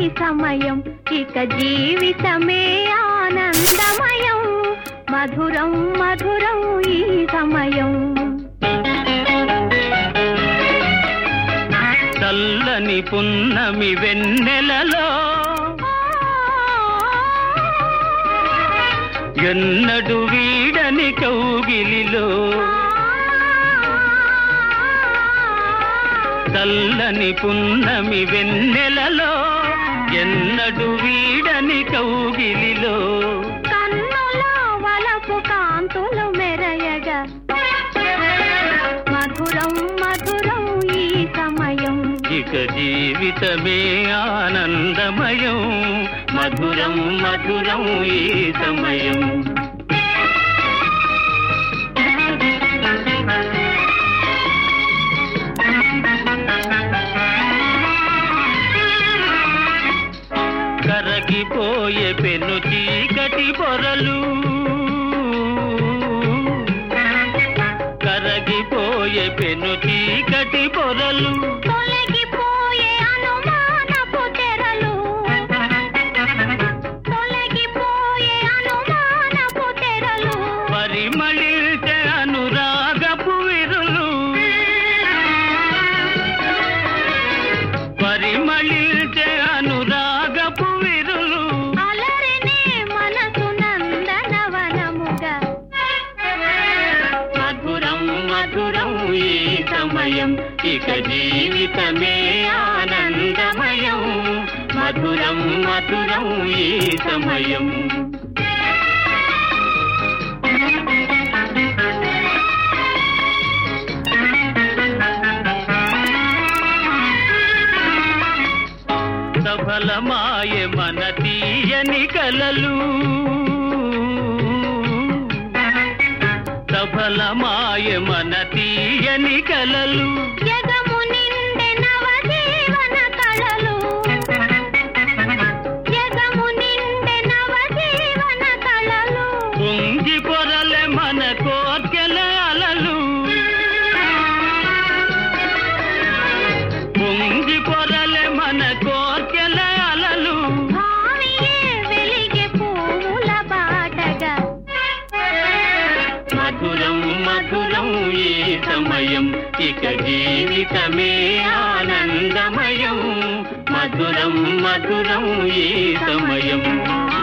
సమయం ఇక జీవితమే ఆనందమయం మధురం మధురం ఈ సమయం చల్లని పున్నమి వెన్నెలలో ఎన్నడు వీడని కౌగిలిలో చల్లని పున్నమి వెన్నెలలో ఎన్నడు వీడని కౌగిలిలో కన్నులో వలపు కాంతులు మెరయగా మధురం మధురం ఈ సమయం ఇక జీవితమే ఆనందమయం మధురం మధురం ఈ సమయం కరగిపోయే పెను చీకటి పొరలు కరగిపోయే పెను చీకటి పొరలు తొలగిపోయే అనుమానపు తెరలు తొలగిపోయే అనుమానపు తెరలు పరిమళించే అనురాగపు విరులు పరిమళించే అనురాగపు విరులు అలరినే మనసు నందనవనముగా మధురం మధురం ఈ సమయం ఇక జీవితమే ఆనందమయం మధురం మధురం ఈ సమయం సఫలమాయే మన తీయని కలలు సఫలమాయే మన తీయని కలలు జగము నిండె నవజీవన కళలు జగము నిండె నవజీవన కళలు పొంగి పొరలే మన కోర్కెల అలలు పొంగి పొరలే మన కోర్కెల అలలు భావియే వెలిగే పువ్వుల బాటగా మధురం మధురం ఈ సమయం ఇక జీవితమే ఆనందమయం మధురం మధురం ఈ సమయం